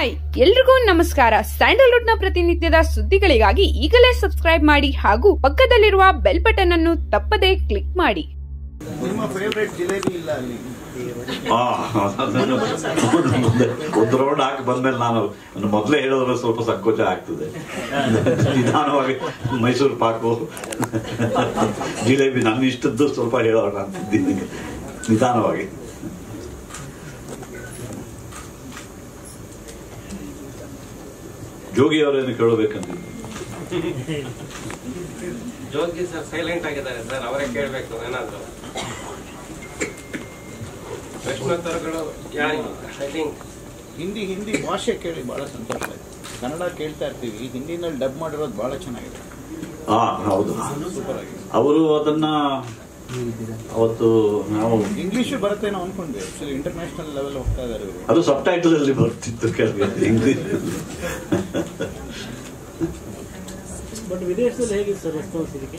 hi ಎಲ್ರಿಗೂ ನಮಸ್ಕಾರ Sandalwood ನ ಪ್ರತಿನಿತ್ಯದ ಸುದ್ದಿಗಳಿಗಾಗಿ ಈಗಲೇ ಸಬ್ಸ್ಕ್ರೈಬ್ ಮಾಡಿ ಹಾಗೂ ಪಕ್ಕದಲ್ಲಿರುವ ಬೆಲ್ ಬಟನ್ ಅನ್ನು ತಪ್ಪದೇ ಕ್ಲಿಕ್ ಮಾಡಿ ನಿಮ್ಮ ಫೇವ್ರೆಟ್ ಜಿಲೇಬಿ ಇಲ್ಲ ಅಲ್ಲಿ ಆ, ಅದನ್ನು ಮುಂದೆ ಒಂದು ರೌಂಡ್ ಹಾಕಿ ಬಂದ್ಮೇಲೆ ನಾನು ನನ್ನ ಮೊದಲೇ ಹೇಳಿದ್ರೆ ಸ್ವಲ್ಪ ಸಂಕೋಚ ಆಗ್ತದೆ ನಿಧಾನವಾಗಿ ಮೈಸೂರು ಪಾಕು ಜಿಲೇಬಿ ನನ್ನ ಇಷ್ಟದ್ದು ಸ್ವಲ್ಪ ಹೇಳೋಣ ಅಂತಿದ್ದೀನಿ ನಿಧಾನವಾಗಿ ಜೋಗಿ ಅವರೇನು ಕೇಳಬೇಕಂತಿದ್ದೀನಿ ಜೋಗಿ ಸರ್ ಸೈಲೆಂಟ್ ಆಗಿದ್ದಾರೆ ಸರ್ ಅವರೇ ಕೇಳಬೇಕು ಏನಾದ್ರು ಪ್ರಶ್ನೋತ್ತರಗಳು ಐ ಥಿಂಕ್ ಹಿಂದಿ ಹಿಂದಿ ಭಾಷೆ ಕೇಳಿ ಬಹಳ ಸಂತೋಷ ಆಯ್ತು ಕನ್ನಡ ಕೇಳ್ತಾ ಇರ್ತೀವಿ ಹಿಂದಿನಲ್ಲಿ ಡಬ್ ಮಾಡಿರೋದು ಬಹಳ ಚೆನ್ನಾಗಿದೆ ಹಾ ಹೌದು ಸೂಪರ್ ಆಗಿದೆ ಅವರು ಅದನ್ನ ಅವತ್ತು ನಾವು ಇಂಗ್ಲಿಷ್ ಬರುತ್ತೇನೋ ಅನ್ಕೊಂಡ್ವಿ ಆಕ್ಚುಲಿ ಇಂಟರ್ನ್ಯಾಷನಲ್ ಲೆವೆಲ್ ಹೋಗ್ತಾ ಇದಾರೆ ಇವರು ಅದು ಸಬ್ ಟೈಟಲ್ ಅಲ್ಲಿ ಬರ್ತಿತ್ತು ಕೆಲವು ಇಂಗ್ಲಿಷ್ ಬಟ್ ವಿದೇಶದಲ್ಲಿ ಹೇಗಿದೆ ಸರ್ ರೆಸ್ಪಾನ್ಸ್ ಇದಕ್ಕೆ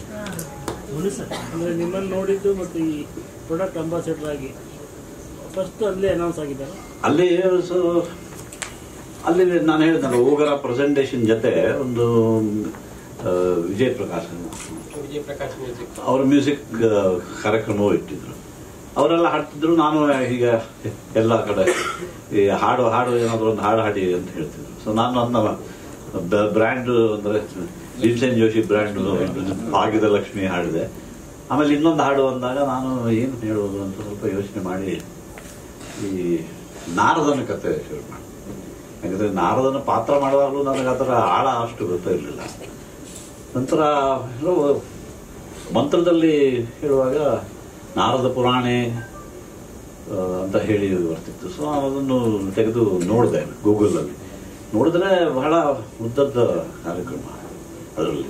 ಅಂದರೆ ನಿಮ್ಮನ್ನು ನೋಡಿದ್ದು ಮತ್ತು ಈ ಪ್ರಾಡಕ್ಟ್ ಅಂಬಾಸಿಡರ್ ಆಗಿ ಫಸ್ಟ್ ಅಲ್ಲೇ ಅನೌನ್ಸ್ ಆಗಿದ್ದಾರೆ ಅಲ್ಲಿ ಸೊ ಅಲ್ಲಿ ನಾನು ಹೇಳಿದ್ನಲ್ಲ ಹೋಗರ ಪ್ರೆಸೆಂಟೇಷನ್ ಜೊತೆ ಒಂದು ಆ, ವಿಜಯ್ ಪ್ರಕಾಶ್ ವಿಜಯ್ ಪ್ರಕಾಶ್ ಮ್ಯೂಸಿಕ್ ಅವರ ಮ್ಯೂಸಿಕ್ ಕಾರ್ಯಕ್ರಮವೂ ಇಟ್ಟಿದ್ರು ಅವರೆಲ್ಲ ಹಾಡ್ತಿದ್ರು ನಾನು ಈಗ ಎಲ್ಲ ಕಡೆ ಈ ಹಾಡು ಹಾಡು ಏನಾದ್ರು ಒಂದು ಹಾಡು ಹಾಡಿ ಅಂತ ಹೇಳ್ತಿದ್ರು ಸೊ ನಾನು ನನ್ನ ಬ್ರ್ಯಾಂಡ್ ಅಂದ್ರೆ ಭೀಮಸೇನ್ ಜೋಶಿ ಬ್ರ್ಯಾಂಡ್ ಭಾಗ್ಯದ ಲಕ್ಷ್ಮಿ ಹಾಡಿದೆ ಆಮೇಲೆ ಇನ್ನೊಂದು ಹಾಡು ಅಂದಾಗ ನಾನು ಏನು ಹೇಳೋದು ಅಂತ ಸ್ವಲ್ಪ ಯೋಚನೆ ಮಾಡಿ ಈ ನಾರದನ ಕತೆ ಶುರು ಮಾಡಿ ಯಾಕಂದ್ರೆ ನಾರದನ ಪಾತ್ರ ಮಾಡುವಾಗಲೂ ನನಗೆ ಅದರ ಆಳ ಅಷ್ಟು ಗೊತ್ತಿರಲಿಲ್ಲ ನಂತರ ಎಲ್ಲೋ ಮಂತ್ರದಲ್ಲಿ ಹೇಳುವಾಗ ನಾರದ ಪುರಾಣೆ ಆ, ಅಂತ ಹೇಳಿ ಬರ್ತಿತ್ತು ಸೊ ಅದನ್ನು ತೆಗೆದು ನೋಡಿದೆ ಗೂಗಲಲ್ಲಿ ನೋಡಿದ್ರೆ ಬಹಳ ಉದ್ದದ ಕಾರ್ಯಕ್ರಮ ಅದರಲ್ಲಿ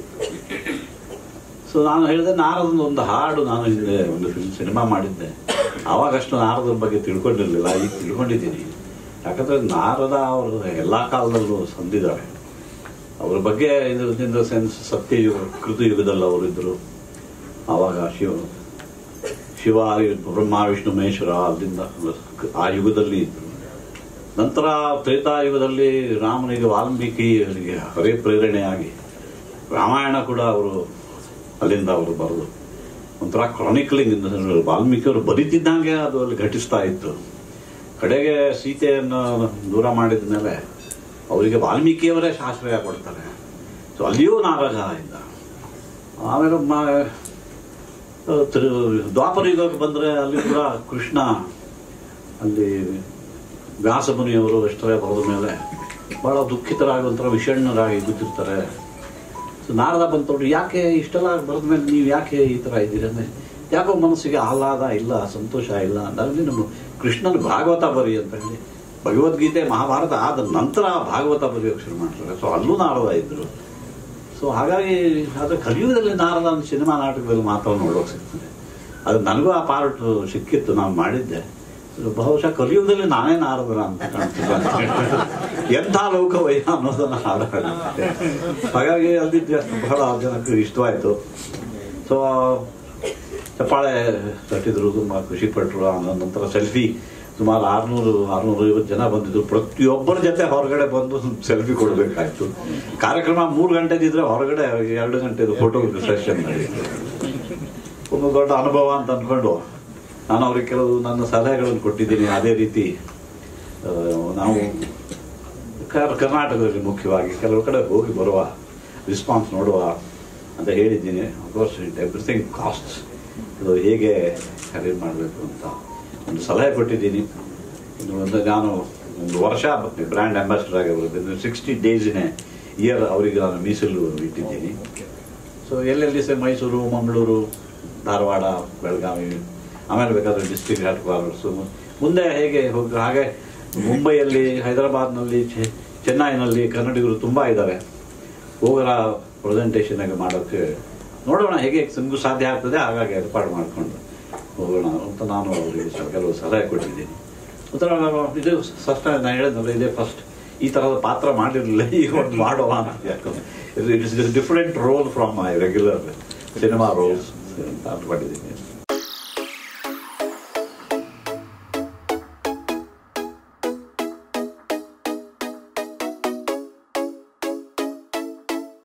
ಸೊ ನಾನು ಹೇಳಿದೆ ನಾರದನ ಒಂದು ಹಾಡು ನಾನು ಹಿಂದೆ ಒಂದು ಫಿಲ್ಮ್ ಸಿನಿಮಾ ಮಾಡಿದ್ದೆ ಅವಾಗಷ್ಟು ನಾರದರ ಬಗ್ಗೆ ತಿಳ್ಕೊಂಡಿರ್ಲಿಲ್ಲ ಈಗ ತಿಳ್ಕೊಂಡಿದ್ದೀನಿ ಯಾಕಂದ್ರೆ ನಾರದ ಅವರು ಎಲ್ಲಾ ಕಾಲದಲ್ಲೂ ಸಂದಿದ್ದಾರೆ ಅವ್ರ ಬಗ್ಗೆ ಇನ್ ದ ಸೆನ್ಸ್ ಸತ್ಯಯುಗ ಕೃತಯುಗದಲ್ಲಿ ಅವರು ಇದ್ರು ಆವಾಗ ಶಿವ ಶಿವ ಬ್ರಹ್ಮ ವಿಷ್ಣು ಮಹೇಶ್ವರ ಅಲ್ಲಿಂದ ಆ ಯುಗದಲ್ಲಿ ಇದ್ರು ನಂತರ ತ್ರೇತಾಯುಗದಲ್ಲಿ ರಾಮನಿಗೆ ವಾಲ್ಮೀಕಿಯವರಿಗೆ ಹರೇ ಪ್ರೇರಣೆಯಾಗಿ ರಾಮಾಯಣ ಕೂಡ ಅವರು ಅಲ್ಲಿಂದ ಅವರು ಬರೆದು ಒಂಥರ ಕ್ರಾನಿಕಲಿಂಗ್ ವಾಲ್ಮೀಕಿಯವರು ಬರೀತಿದ್ದಂಗೆ ಅದು ಅಲ್ಲಿ ಘಟಿಸ್ತಾ ಇತ್ತು ಕಡೆಗೆ ಸೀತೆಯನ್ನು ದೂರ ಮಾಡಿದ ಮೇಲೆ ಅವರಿಗೆ ವಾಲ್ಮೀಕಿಯವರೇ ಆಶ್ರಯ ಕೊಡ್ತಾರೆ ಸೊ ಅಲ್ಲಿಯೂ ನಾರಗ ಇದ್ದ ಆಮೇಲೆ ಮ- ತ್ರಿ- ದ್ವಾಪರ ಯುಗಕ್ಕೆ ಬಂದ್ರೆ ಅಲ್ಲಿ ಕೂಡ ಕೃಷ್ಣ ಅಲ್ಲಿ ವ್ಯಾಸಮುನಿಯವರು ಎಷ್ಟರೇ ಬರೆದ ಮೇಲೆ ಬಹಳ ದುಃಖಿತರಾಗಿ ಒಂಥರ ವಿಷಣ್ಣರಾಗಿ ಕೂತಿರ್ತಾರೆ ಸೊ ನಾರದ ಬಂತವ್ರು ಯಾಕೆ ಇಷ್ಟೆಲ್ಲ ಬರೆದ ಮೇಲೆ ನೀವು ಯಾಕೆ ಈ ತರ ಇದ್ದೀರಿ ಅಂದ್ರೆ ಯಾಕೋ ಮನಸ್ಸಿಗೆ ಆಹ್ಲಾದ ಇಲ್ಲ ಸಂತೋಷ ಇಲ್ಲ ಅಲ್ಲಿ ನಮ್ಮ ಕೃಷ್ಣನ ಭಾಗವತ ಬರಿ ಅಂತ ಹೇಳಿ ಭಗವದ್ಗೀತೆ ಮಹಾಭಾರತ ಆದ ನಂತರ ಭಾಗವತ ಬರೆಯೋಕೆ ಶುರು ಮಾಡ್ತಾರೆ ಸೊ ಅಲ್ಲೂ ನಾರದ ಇದ್ರು ಸೊ ಹಾಗಾಗಿ ಅದು ಕಲಿಯುಗದಲ್ಲಿ ನಾರದ ಒಂದು ಸಿನಿಮಾ ನಾಟಕದಲ್ಲಿ ಮಾತ್ರ ನೋಡೋಕೆ ಸಿಗ್ತದೆ ಅದು ನನಗೂ ಆ ಪಾರ್ಟ್ ಸಿಕ್ಕಿತ್ತು ನಾನು ಮಾಡಿದ್ದೆ So ಬಹುಶಃ ಕಲಿಯುಗದಲ್ಲಿ ನಾನೇ ನಾರದನ ಅಂತ ಕಾಣ್ತಿದ್ದೆ ಎಂಥ ಲೋಕವಯ್ಯ ಅನ್ನೋದನ್ನ ಹಾಡು ಹಾಡಿದ್ದೆ ಹಾಗಾಗಿ ಅಲ್ಲಿ ಬಹಳ ಜನಕ್ಕೆ ಇಷ್ಟವಾಯ್ತು ಸೊ ಚಪ್ಪಾಳೆ ತಟ್ಟಿದ್ರು ತುಂಬಾ ಖುಷಿ ಪಟ್ಟರು ಆಮೇಲೆ ನಂತರ ಸೆಲ್ಫಿ ಸುಮಾರು ಆರ್ನೂರು ಆರ್ನೂರ ಐವತ್ತು ಜನ ಬಂದಿದ್ರು ಪ್ರತಿಯೊಬ್ಬರ ಜೊತೆ ಹೊರಗಡೆ ಬಂದು ಸೆಲ್ಫಿ ಕೊಡಬೇಕಾಯ್ತು ಕಾರ್ಯಕ್ರಮ ಮೂರು ಗಂಟೆದಿದ್ರೆ ಹೊರಗಡೆ ಎರಡು ಗಂಟೆದು ಫೋಟೋ ಸೆಷನ್ ನಡೀತು ಒಂದು ದೊಡ್ಡ ಅನುಭವ ಅಂತ ಅನ್ಕೊಂಡು ನಾನು ಅವ್ರಿಗೆ ಕೆಲವು ನನ್ನ ಸಲಹೆಗಳನ್ನು ಕೊಟ್ಟಿದ್ದೀನಿ ಅದೇ ರೀತಿ ಆ, ನಾವು ಕರ್- ಕರ್ನಾಟಕದಲ್ಲಿ ಮುಖ್ಯವಾಗಿ ಕೆಲವು ಕಡೆ ಹೋಗಿ ಬರುವ ರೆಸ್ಪಾನ್ಸ್ ನೋಡುವ ಅಂತ ಹೇಳಿದ್ದೀನಿ ಅಫ್ಕೋರ್ಸ್ ಇಟ್ ಎವ್ರಿಥಿಂಗ್ ಕಾಸ್ಟ್ ಇದು ಹೇಗೆ ಖರೀದಿ ಮಾಡಬೇಕು ಅಂತ ಒಂದು ಸಲಹೆ ಕೊಟ್ಟಿದ್ದೀನಿ ಇನ್ನು ಒಂದು ನಾನು ಒಂದು ವರ್ಷ ಬ್ರ್ಯಾಂಡ್ ಅಂಬಾಸಿಡರ್ ಆಗಿರ್ಬೋದು ಸಿಕ್ಸ್ಟಿ ಡೇಸಿನೇ ಇಯರ್ ಅವರಿಗೆ ನಾನು ಮೀಸಲು ಇಟ್ಟಿದ್ದೀನಿ ಸೊ ಎಲ್ಲೆಲ್ಲಿ ಸಹ ಮೈಸೂರು ಮಂಗಳೂರು ಧಾರವಾಡ ಬೆಳಗಾವಿ ಆಮೇಲೆ ಬೇಕಾದ್ರೆ ಡಿಸ್ಟ್ರಿಕ್ಟ್ ಹೆಡ್ ಕ್ವಾರ್ಟರ್ಸು ಮುಂದೆ ಹೇಗೆ ಹೋಗಿ ಹಾಗೆ ಮುಂಬೈಯಲ್ಲಿ ಹೈದರಾಬಾದ್ನಲ್ಲಿ ಚೆ- ಚೆನ್ನೈನಲ್ಲಿ ಕನ್ನಡಿಗರು ತುಂಬ ಇದ್ದಾರೆ ಹೋಗರ ಪ್ರೆಸೆಂಟೇಷನ್ ಆಗಿ ಮಾಡೋಕ್ಕೆ ನೋಡೋಣ ಹೇಗೆ ನಿಮಗೂ ಸಾಧ್ಯ ಆಗ್ತದೆ ಹಾಗಾಗಿ ಏರ್ಪಾಡು ಮಾಡಿಕೊಂಡು ಹೋಗೋಣ ಅಂತ ನಾನು ಅವರಿಗೆ ಸ- ಕೆಲವು ಸಲಹೆ ಕೊಟ್ಟಿದ್ದೀನಿ ಒಂಥರ ಇದು ಫಸ್ಟ್ ನಾನು ಹೇಳಿದ್ನಲ್ಲ ಇದೇ ಫಸ್ಟ್ ಈ ಥರದ ಪಾತ್ರ ಮಾಡಿರಲಿಲ್ಲ ಈಗ ಒಂದು ಮಾಡುವ ಅಂತ ಯಾಕಂದ್ರೆ it is different role from my regular cinema roles ಅಂತ ಮಾಡಿದ್ದೀನಿ